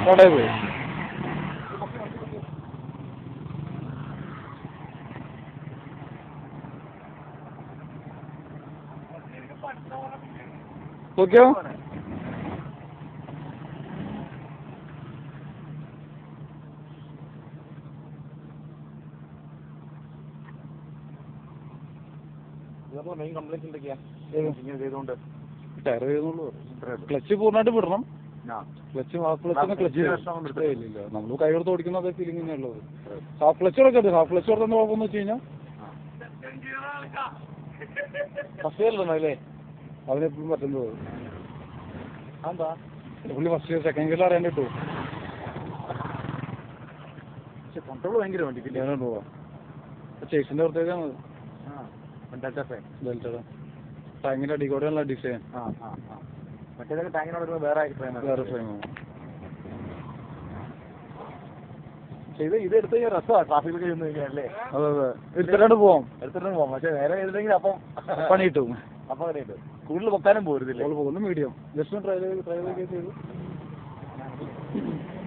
കടയിൽ പോയി നോക്കിയോ മെയിൻ കംപ്ലൈന്റ് എന്തൊക്കെയാ ഇങ്ങനെ ചെയ്തുകൊണ്ട് ടയർ ചെയ്യുന്നുള്ളൂ ക്ലച്ച് പൂർണ്ണമായിട്ട് വിടണം ആ ക്ലച്ച് ഹാഫ് ക്ലച്ച് ക്ലച്ച് അഞ്ച് വർഷം കൊണ്ട് ഇല്ല ഇല്ല നമ്മൾ കൈ കൊടുത്ത് ഓടിക്കുന്ന അതേ ഫീലിംഗ് തന്നെയുള്ളത് ഹാഫ് ക്ലച്ച് കൊടുക്കരുത് ഹാഫ് ക്ലച്ച് കൊടുക്കുന്ന കുഴപ്പമെന്ന് വെച്ച് കഴിഞ്ഞാൽ ഫസ്റ്റ് ഇയറിലൊന്നും അല്ലേ അതിനെപ്പോഴും പറ്റുന്നത് എന്താ പുള്ളി ഫസ്റ്റ് ഇയർ സെക്കൻഡ് ഇയറിൽ അറിയാൻ കിട്ടുമോ പക്ഷെ കൺട്രോൾ ഭയങ്കര വണ്ടിക്കില്ലേ ഞാൻ പോവാം ചേസിന്റെ പ്രത്യേകമാണ് ആ ഡെൽറ്റ ഫൈവ് ഡെൽറ്റയുടെ ടാങ്കിന്റെ അടിക്കൂടെയുള്ള ഡിസൈൻ ആ ആ ആ മറ്റേതൊക്കെ ടാങ്കിനോട് വരുമ്പോൾ വേറെ അഭിപ്രായം വേറെ ഫ്രെയിമാണ് പക്ഷെ ഇത് ഇത് എടുത്ത് കഴിഞ്ഞാൽ രസമാണ് ട്രാഫിക്കിലൊക്കെ ചെന്ന് കഴിഞ്ഞാലേ അതെ അതെ എടുത്തിട്ടാണ് പോവാം എടുത്തിട്ട് പോകാം പക്ഷെ നേരെ ചെയ്തില്ലെങ്കിൽ അപ്പം പണി കിട്ടും അപ്പം കറിയിട്ട് കൂടുതൽ പൊക്കാനും പോരുന്നില്ലേ പോകുന്നു മീഡിയം ജസ്റ്റ് ട്രൈ ചെയ്ത് ട്രൈ ചെയ്ത് ചെയ്തു